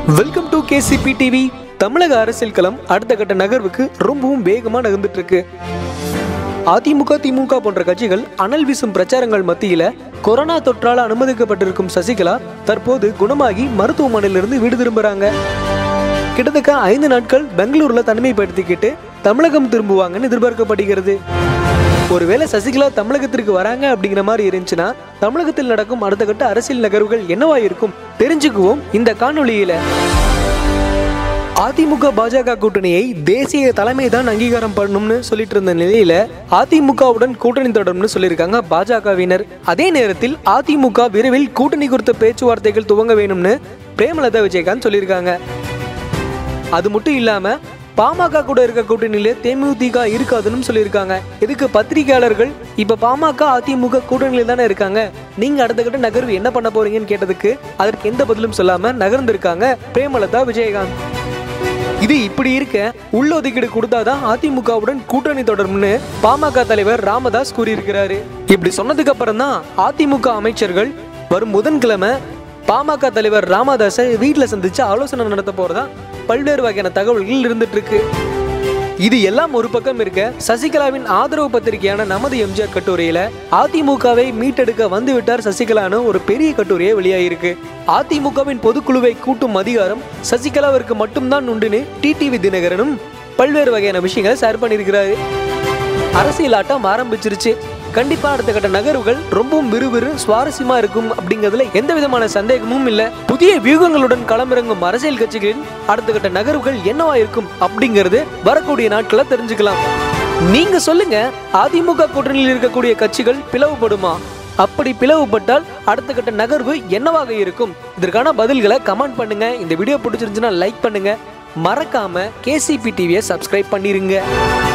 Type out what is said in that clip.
welcome to KCP TV தமிழக அரசியல் களம் அடுத்த கட்ட நகர்வுக்கு ரொம்பவும் வேகமா நகர்ந்துட்டு இருக்கு அதிமுக திமுக போன்ற கட்சிகள் அனல் வீசும் பிரச்சாரங்கள் மத்தியில கொரோனா தொற்றால் அனுமதிக்கப்பட்டிருக்கும் சசிகலா தற்போது குணமாகி மருத்துவமனையிலிருந்து வீடு திரும்புறாங்க கிட்டத்தட்ட ஐந்து நாட்கள் பெங்களூர்ல தனிமைப்படுத்திக்கிட்டு தமிழகம் திரும்புவாங்கன்னு எதிர்பார்க்கப்படுகிறது ஒருவேளை சசிகலா தமிழகத்திற்கு வராங்க அப்படிங்கிற மாதிரி இருந்துச்சுன்னா தமிழகத்தில் நடக்கும் அடுத்த கட்ட அரசியல் நகர்வுகள் என்னவா இருக்கும் தெரிஞ்சுக்குவோம் இந்த காணொளியில அதிமுக பாஜக கூட்டணியை தேசிய தலைமை தான் அங்கீகாரம் பண்ணணும்னு சொல்லிட்டு இருந்த நிலையில அதிமுகவுடன் கூட்டணி தொடரும்னு சொல்லியிருக்காங்க பாஜகவினர் அதே நேரத்தில் அதிமுக விரைவில் கூட்டணி குறித்த பேச்சுவார்த்தைகள் துவங்க வேணும்னு பிரேமலதா விஜயகாந்த் சொல்லியிருக்காங்க அது மட்டும் இல்லாம பாமக கூட இருக்க கூட்டணியில தேமுதிக இருக்காதுன்னு சொல்லியிருக்காங்க இதுக்கு பத்திரிகையாளர்கள் இப்ப பாமக அதிமுக கூட்டணியில தானே இருக்காங்க நீங்க அடுத்த கட்ட நகர்வு என்ன பண்ண போறீங்கன்னு கேட்டதுக்கு அதற்கு எந்த பதிலும் சொல்லாம நகர்ந்திருக்காங்க பிரேமலதா விஜயகாந்த் இது இப்படி இருக்க உள்ளொதுக்கீடு கொடுத்தாதான் அதிமுகவுடன் கூட்டணி தொடரும்னு பாமக தலைவர் ராமதாஸ் கூறியிருக்கிறாரு இப்படி சொன்னதுக்கு அப்புறம் தான் அதிமுக அமைச்சர்கள் வரும் புதன்கிழமை பாமக தலைவர் ராமதாஸை வீட்டில் சந்திச்சு ஆலோசனை நடத்த போறதா பல்வேறு வகையான தகவல்கள் இருந்துட்டு இருக்கு இது எல்லாம் ஒரு பக்கம் இருக்க சசிகலாவின் ஆதரவு பத்திரிகையான நமது எம்ஜிஆர் கட்டுரையில அதிமுகவை மீட்டெடுக்க வந்துவிட்டார் சசிகலான்னு ஒரு பெரிய கட்டுரையே வெளியாகிருக்கு அதிமுகவின் பொதுக்குழுவை கூட்டும் அதிகாரம் சசிகலாவிற்கு மட்டும்தான் உண்டுன்னு டிடிவி தினகரனும் பல்வேறு வகையான விஷயங்களை ஷேர் பண்ணியிருக்கிறாரு அரசியல் ஆட்டம் ஆரம்பிச்சிருச்சு கண்டிப்பா அடுத்த கட்ட நகர்வுகள் ரொம்பவும் விறுவிறு சுவாரஸ்யமா இருக்கும் அப்படிங்கிறதுல எந்த விதமான சந்தேகமும் இல்ல புதிய வியூகங்களுடன் களமிறங்கும் அரசியல் கட்சிகளின் அடுத்த கட்ட நகர்வுகள் என்னவா இருக்கும் அப்படிங்கிறது வரக்கூடிய நாட்களை தெரிஞ்சுக்கலாம் நீங்க சொல்லுங்க அதிமுக கூட்டணியில் இருக்கக்கூடிய கட்சிகள் பிளவுபடுமா அப்படி பிளவுபட்டால் அடுத்த கட்ட நகர்வு என்னவாக இருக்கும் இதற்கான பதில்களை கமெண்ட் பண்ணுங்க இந்த வீடியோ பிடிச்சிருந்துச்சுன்னா லைக் பண்ணுங்க மறக்காம கேசிபி டிவியை சப்ஸ்கிரைப் பண்ணிருங்க